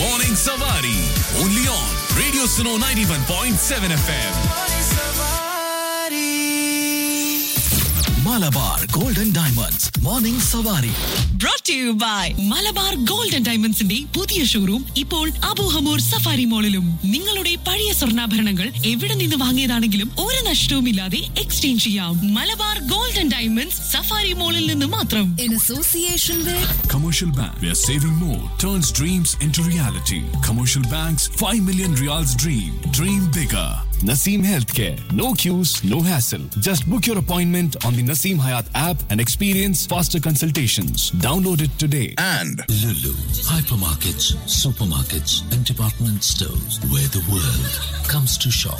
Morning Savari. Only on Radio Suno 91.7 FM. Malabar Golden Diamonds. Morning Savari. brought to you by Malabar gold and ഡയമണ്ട്സിന്റെ പുതിയ showroom ഇപ്പോൾ Abu Hamour safari മോളിലും നിങ്ങളുടെ പഴയ സ്വർണ്ണാഭരണങ്ങൾ എവിടെ നിന്ന് വാങ്ങിയതാണെങ്കിലും ഒരു നഷ്ടവുമില്ലാതെ എക്സ്ചേഞ്ച് ചെയ്യാം Malabar gold and diamonds Safari മോളിൽ നിന്ന് മാത്രം in association with Commercial Bank, where saving more turns dreams into reality. Commercial Bank's 5 million reals dream. Dream bigger. Naseem Healthcare. No queues, no hassle. Just book your appointment on the Naseem Hayat app and experience faster consultations. Download it today. and Lulu, hypermarkets, supermarkets, and department stores where the world comes to shop.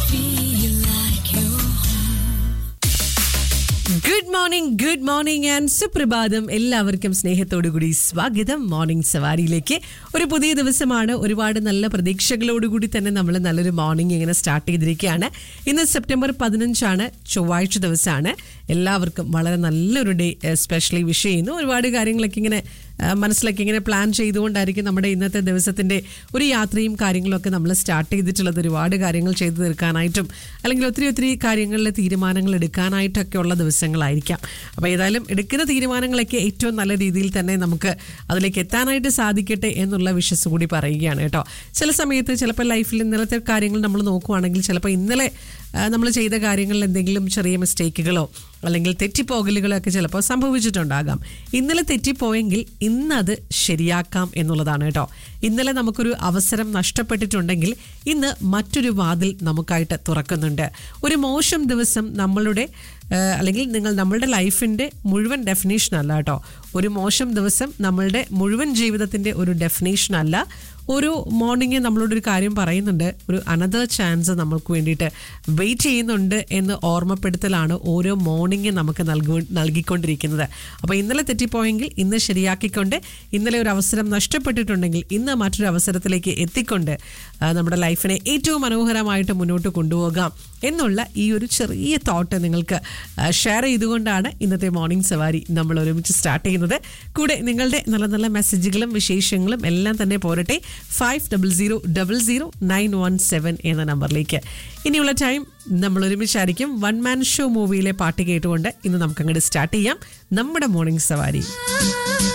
Good morning good morning and സുപ്രഭാതം എല്ലാവർക്കും സ്നേഹത്തോടു കൂടി സ്വാഗതം morning സവാരിയിലേക്ക് ഒരു പുതിയ ദിവസമാണ് ഒരുപാട് നല്ല പ്രതീക്ഷകളോടുകൂടി തന്നെ നമ്മൾ നല്ലൊരു മോർണിംഗ് ഇങ്ങനെ സ്റ്റാർട്ട് ചെയ്തിരിക്കുകയാണ് ഇന്ന് സെപ്റ്റംബർ പതിനഞ്ചാണ് ചൊവ്വാഴ്ച ദിവസമാണ് എല്ലാവർക്കും വളരെ നല്ലൊരു ഡേ സ്പെഷ്യലി വിഷ് ചെയ്യുന്നു ഒരുപാട് കാര്യങ്ങളൊക്കെ ഇങ്ങനെ ആ, മനസ്സിലൊക്കെ ഇങ്ങനെ പ്ലാൻ ചെയ്തുകൊണ്ടായിരിക്കും നമ്മുടെ ഇന്നത്തെ ദിവസത്തിന്റെ ഒരു യാത്രയും കാര്യങ്ങളൊക്കെ നമ്മൾ സ്റ്റാർട്ട് ചെയ്തിട്ടുള്ളത് ഒരുപാട് കാര്യങ്ങൾ ചെയ്തു തീർക്കാനായിട്ടും അല്ലെങ്കിൽ ഒത്തിരി ഒത്തിരി കാര്യങ്ങളിൽ തീരുമാനങ്ങൾ എടുക്കാനായിട്ടൊക്കെ ഉള്ള ദിവസങ്ങളായിരിക്കാം അപ്പോൾ ഏതായാലും എടുക്കുന്ന തീരുമാനങ്ങളൊക്കെ ഏറ്റവും നല്ല രീതിയിൽ തന്നെ നമുക്ക് അതിലേക്ക് എത്താനായിട്ട് സാധിക്കട്ടെ എന്നുള്ള വിശ്വസ് കൂടി പറയുകയാണ് കേട്ടോ ചില സമയത്ത് ചിലപ്പോൾ ലൈഫിൽ ഇന്നലത്തെ കാര്യങ്ങൾ നമ്മൾ നോക്കുവാണെങ്കിൽ ചിലപ്പോൾ ഇന്നലെ നമ്മൾ ചെയ്ത കാര്യങ്ങളിൽ എന്തെങ്കിലും ചെറിയ മിസ്റ്റേക്കുകളോ അല്ലെങ്കിൽ തെറ്റിപ്പോകലുകളോ ഒക്കെ ചിലപ്പോൾ സംഭവിച്ചിട്ടുണ്ടാകാം ഇന്നലെ തെറ്റിപ്പോയെങ്കിൽ ഇന്നത് ശരിയാക്കാം എന്നുള്ളതാണ് കേട്ടോ ഇന്നലെ നമുക്കൊരു അവസരം നഷ്ടപ്പെട്ടിട്ടുണ്ടെങ്കിൽ ഇന്ന് മറ്റൊരു വാതിൽ നമുക്കായിട്ട് തുറക്കുന്നുണ്ട് ഒരു മോശം ദിവസം നമ്മളുടെ ആ, അല്ലെങ്കിൽ നിങ്ങൾ നമ്മളുടെ ലൈഫിൻ്റെ മുഴുവൻ ഡെഫിനേഷൻ അല്ല കേട്ടോ ഒരു മോശം ദിവസം നമ്മളുടെ മുഴുവൻ ജീവിതത്തിൻ്റെ ഒരു ഡെഫിനേഷൻ അല്ല ഒരു മോർണിംഗ് നമ്മളോട് ഒരു കാര്യം പറയുന്നുണ്ട് ഒരു അനദർ ചാൻസ് നമ്മൾക്ക് വേണ്ടിയിട്ട് വെയിറ്റ് ചെയ്യുന്നുണ്ട് എന്ന് ഓർമ്മപ്പെടുത്തലാണ് ഓരോ മോർണിംഗ് നമുക്ക് നൽകു നൽകിക്കൊണ്ടിരിക്കുന്നത് അപ്പോൾ ഇന്നലെ തെറ്റിപ്പോയെങ്കിൽ ഇന്ന് ശരിയാക്കിക്കൊണ്ട് ഇന്നലെ ഒരു അവസരം നഷ്ടപ്പെട്ടിട്ടുണ്ടെങ്കിൽ ഇന്ന് മറ്റൊരു അവസരത്തിലേക്ക് എത്തിക്കൊണ്ട് ആ, നമ്മുടെ ലൈഫിനെ ഏറ്റവും മനോഹരമായിട്ട് മുന്നോട്ട് കൊണ്ടുപോകാം എന്നുള്ള ഈ ഒരു ചെറിയ തോട്ട് നിങ്ങൾക്ക് ഷെയർ ചെയ്തുകൊണ്ടാണ് ഇന്നത്തെ മോർണിംഗ് സവാരി നമ്മൾ ഒരുമിച്ച് സ്റ്റാർട്ട് ചെയ്യുന്നത് കൂടെ നിങ്ങളുടെ നല്ല നല്ല മെസ്സേജുകളും വിശേഷങ്ങളും എല്ലാം തന്നെ പോരട്ടെ five double zero double zero nine one seven എന്ന നമ്പറിലേക്ക് ഇനിയുള്ള ടൈം നമ്മൾ ഒരുമിച്ചായിരിക്കും വൺ മാൻ ഷോ മൂവിയിലെ പാട്ട് കേട്ടുകൊണ്ട് ഇന്ന് നമുക്ക് അങ്ങോട്ട് സ്റ്റാർട്ട് ചെയ്യാം നമ്മുടെ മോർണിംഗ് സവാരി